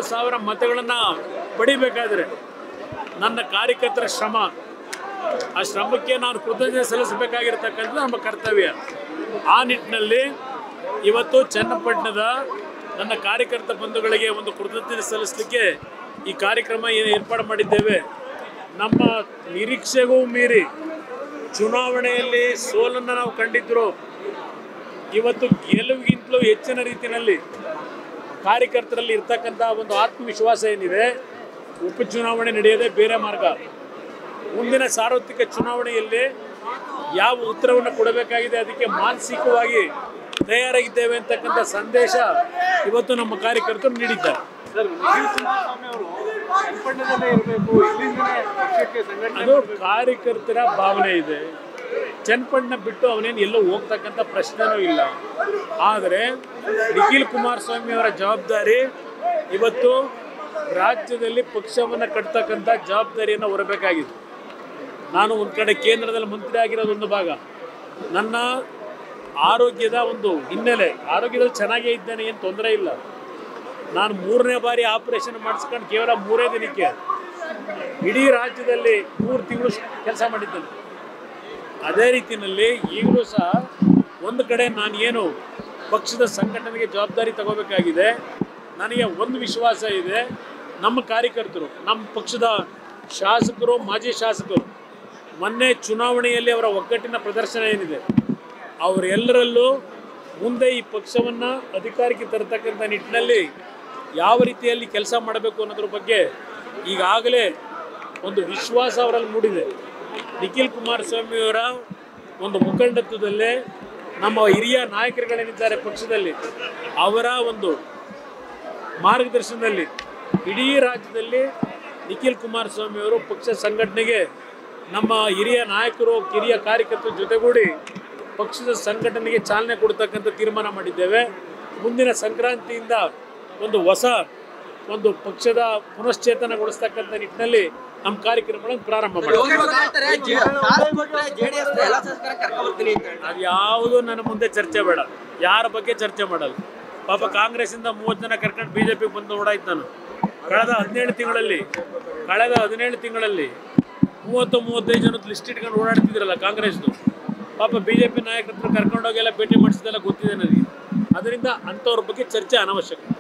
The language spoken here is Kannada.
ಸಾವಿರ ಮತಗಳನ್ನು ಪಡಿಬೇಕಾದ್ರೆ ನನ್ನ ಕಾರ್ಯಕರ್ತರ ಶ್ರಮ ಆ ಶ್ರಮಕ್ಕೆ ನಾನು ಕೃತಜ್ಞತೆ ಸಲ್ಲಿಸಬೇಕಾಗಿರ್ತಕ್ಕಂಥದ್ದು ನಮ್ಮ ಕರ್ತವ್ಯ ಆ ನಿಟ್ಟಿನಲ್ಲಿ ಇವತ್ತು ಚನ್ನಪಟ್ಟಣದ ನನ್ನ ಕಾರ್ಯಕರ್ತ ಬಂಧುಗಳಿಗೆ ಒಂದು ಕೃತಜ್ಞತೆ ಸಲ್ಲಿಸಲಿಕ್ಕೆ ಈ ಕಾರ್ಯಕ್ರಮ ಏನು ಏರ್ಪಾಡು ಮಾಡಿದ್ದೇವೆ ನಮ್ಮ ನಿರೀಕ್ಷೆಗೂ ಮೀರಿ ಚುನಾವಣೆಯಲ್ಲಿ ಸೋಲನ್ನು ನಾವು ಕಂಡಿದ್ರು ಇವತ್ತು ಗೆಲುವಿಗಿಂತಲೂ ಹೆಚ್ಚಿನ ರೀತಿಯಲ್ಲಿ ಕಾರ್ಯಕರ್ತರಲ್ಲಿ ಇರ್ತಕ್ಕಂಥ ಒಂದು ಆತ್ಮವಿಶ್ವಾಸ ಏನಿದೆ ಉಪಚುನಾವಣೆ ನಡೆಯೋದೇ ಬೇರೆ ಮಾರ್ಗ ಮುಂದಿನ ಸಾರ್ವತ್ರಿಕ ಚುನಾವಣೆಯಲ್ಲಿ ಯಾವ ಉತ್ತರವನ್ನು ಕೊಡಬೇಕಾಗಿದೆ ಅದಕ್ಕೆ ಮಾನಸಿಕವಾಗಿ ತಯಾರಾಗಿದ್ದೇವೆ ಅಂತಕ್ಕಂಥ ಸಂದೇಶ ಇವತ್ತು ನಮ್ಮ ಕಾರ್ಯಕರ್ತರು ನೀಡಿದ್ದಾರೆ ಸರ್ ನಿಖಿಲ್ ಕುಮಾರಸ್ವಾಮಿ ಅವರು ಚನ್ನಪಟ್ಟಣದಲ್ಲೇ ಇರಬೇಕು ಇಲ್ಲಿಂದಲೇ ಪಕ್ಷಕ್ಕೆ ಸಂಘಟನೆ ಅದು ಕಾರ್ಯಕರ್ತರ ಭಾವನೆ ಇದೆ ಚನ್ನಪಟ್ಟಣ ಬಿಟ್ಟು ಅವನೇನು ಎಲ್ಲೋ ಹೋಗ್ತಕ್ಕಂಥ ಪ್ರಶ್ನೆನೂ ಇಲ್ಲ ಆದರೆ ನಿಖಿಲ್ ಕುಮಾರಸ್ವಾಮಿ ಅವರ ಜವಾಬ್ದಾರಿ ಇವತ್ತು ರಾಜ್ಯದಲ್ಲಿ ಪಕ್ಷವನ್ನು ಕಟ್ತಕ್ಕಂಥ ಜವಾಬ್ದಾರಿಯನ್ನು ಹೊರಬೇಕಾಗಿದೆ ನಾನು ಒಂದು ಕಡೆ ಕೇಂದ್ರದಲ್ಲಿ ಮಂತ್ರಿ ಆಗಿರೋದು ಒಂದು ಭಾಗ ನನ್ನ ಆರೋಗ್ಯದ ಒಂದು ಹಿನ್ನೆಲೆ ಆರೋಗ್ಯದಲ್ಲಿ ಚೆನ್ನಾಗೇ ಇದ್ದೇನೆ ಏನು ತೊಂದರೆ ಇಲ್ಲ ನಾನು ಮೂರನೇ ಬಾರಿ ಆಪರೇಷನ್ ಮಾಡಿಸ್ಕೊಂಡು ಕೇವಲ ಮೂರೇ ದಿನಕ್ಕೆ ಇಡೀ ರಾಜ್ಯದಲ್ಲಿ ಮೂರು ತಿಂಗಳು ಕೆಲಸ ಮಾಡಿದ್ದೇನೆ ಅದೇ ರೀತಿಯಲ್ಲಿ ಈಗಲೂ ಸಹ ಒಂದು ಕಡೆ ನಾನು ಏನು ಪಕ್ಷದ ಸಂಘಟನೆಗೆ ಜವಾಬ್ದಾರಿ ತಗೋಬೇಕಾಗಿದೆ ನನಗೆ ಒಂದು ವಿಶ್ವಾಸ ಇದೆ ನಮ್ಮ ಕಾರ್ಯಕರ್ತರು ನಮ್ಮ ಪಕ್ಷದ ಶಾಸಕರು ಮಾಜಿ ಶಾಸಕರು ಮೊನ್ನೆ ಚುನಾವಣೆಯಲ್ಲಿ ಅವರ ಒಗ್ಗಟ್ಟಿನ ಪ್ರದರ್ಶನ ಏನಿದೆ ಅವರೆಲ್ಲರಲ್ಲೂ ಮುಂದೆ ಈ ಪಕ್ಷವನ್ನು ಅಧಿಕಾರಕ್ಕೆ ತರತಕ್ಕಂಥ ನಿಟ್ಟಿನಲ್ಲಿ ಯಾವ ರೀತಿಯಲ್ಲಿ ಕೆಲಸ ಮಾಡಬೇಕು ಅನ್ನೋದ್ರ ಬಗ್ಗೆ ಈಗಾಗಲೇ ಒಂದು ವಿಶ್ವಾಸ ಅವರಲ್ಲಿ ಮೂಡಿದೆ ನಿಖಿಲ್ ಕುಮಾರಸ್ವಾಮಿಯವರ ಒಂದು ಮುಖಂಡತ್ವದಲ್ಲೇ ನಮ್ಮ ಹಿರಿಯ ನಾಯಕರುಗಳೇನಿದ್ದಾರೆ ಪಕ್ಷದಲ್ಲಿ ಅವರ ಒಂದು ಮಾರ್ಗದರ್ಶನದಲ್ಲಿ ಇಡೀ ರಾಜ್ಯದಲ್ಲಿ ನಿಖಿಲ್ ಕುಮಾರಸ್ವಾಮಿ ಅವರು ಪಕ್ಷ ಸಂಘಟನೆಗೆ ನಮ್ಮ ಹಿರಿಯ ನಾಯಕರು ಹಿರಿಯ ಕಾರ್ಯಕರ್ತರ ಜೊತೆಗೂಡಿ ಪಕ್ಷದ ಸಂಘಟನೆಗೆ ಚಾಲನೆ ಕೊಡ್ತಕ್ಕಂಥ ತೀರ್ಮಾನ ಮಾಡಿದ್ದೇವೆ ಮುಂದಿನ ಸಂಕ್ರಾಂತಿಯಿಂದ ಒಂದು ಹೊಸ ಒಂದು ಪಕ್ಷದ ಪುನಶ್ಚೇತನಗೊಳಿಸ್ತಕ್ಕಂಥ ನಿಟ್ಟಿನಲ್ಲಿ ನಮ್ಮ ಕಾರ್ಯಕ್ರಮಗಳನ್ನು ಪ್ರಾರಂಭ ಮಾಡಿದ್ದೇವೆ ಜೆಡಿಎಸ್ ಎಲ್ಲ ಶಾಸಕರ ಕರ್ಕೊಂಡ್ ಬರ್ತೀನಿ ಅಂತ ಹೇಳಿ. ಅದು ಯಾವುದು ನನ್ನ ಮುಂದೆ ಚರ್ಚೆ ಬೇಡ ಯಾರ ಬಗ್ಗೆ ಚರ್ಚೆ ಮಾಡಲ್ಲ ಪಾಪ ಕಾಂಗ್ರೆಸ್ಸಿಂದ ಮೂವತ್ತು ಜನ ಕರ್ಕೊಂಡು ಬಿ ಜೆ ಪಿಗೆ ಬಂದು ಓಡಾಯ್ತು ನಾನು ಕಳೆದ ಹದಿನೇಳು ತಿಂಗಳಲ್ಲಿ ಕಳೆದ ಹದಿನೇಳು ತಿಂಗಳಲ್ಲಿ ಮೂವತ್ತು ಮೂವತ್ತೈದು ಜನದ ಲಿಸ್ಟ್ ಇಟ್ಕೊಂಡು ಓಡಾಡ್ತಿದ್ರಲ್ಲ ಕಾಂಗ್ರೆಸ್ದು ಪಾಪ ಬಿ ಜೆ ಪಿ ನಾಯಕರ ಹತ್ರ ಕರ್ಕೊಂಡೋಗೆಲ್ಲ ಭೇಟಿ ಮಾಡಿಸಿದೆಲ್ಲ ಗೊತ್ತಿದೆ ನನಗೆ ಅದರಿಂದ ಅಂಥವ್ರ ಬಗ್ಗೆ ಚರ್ಚೆ ಅನವಶ್ಯಕ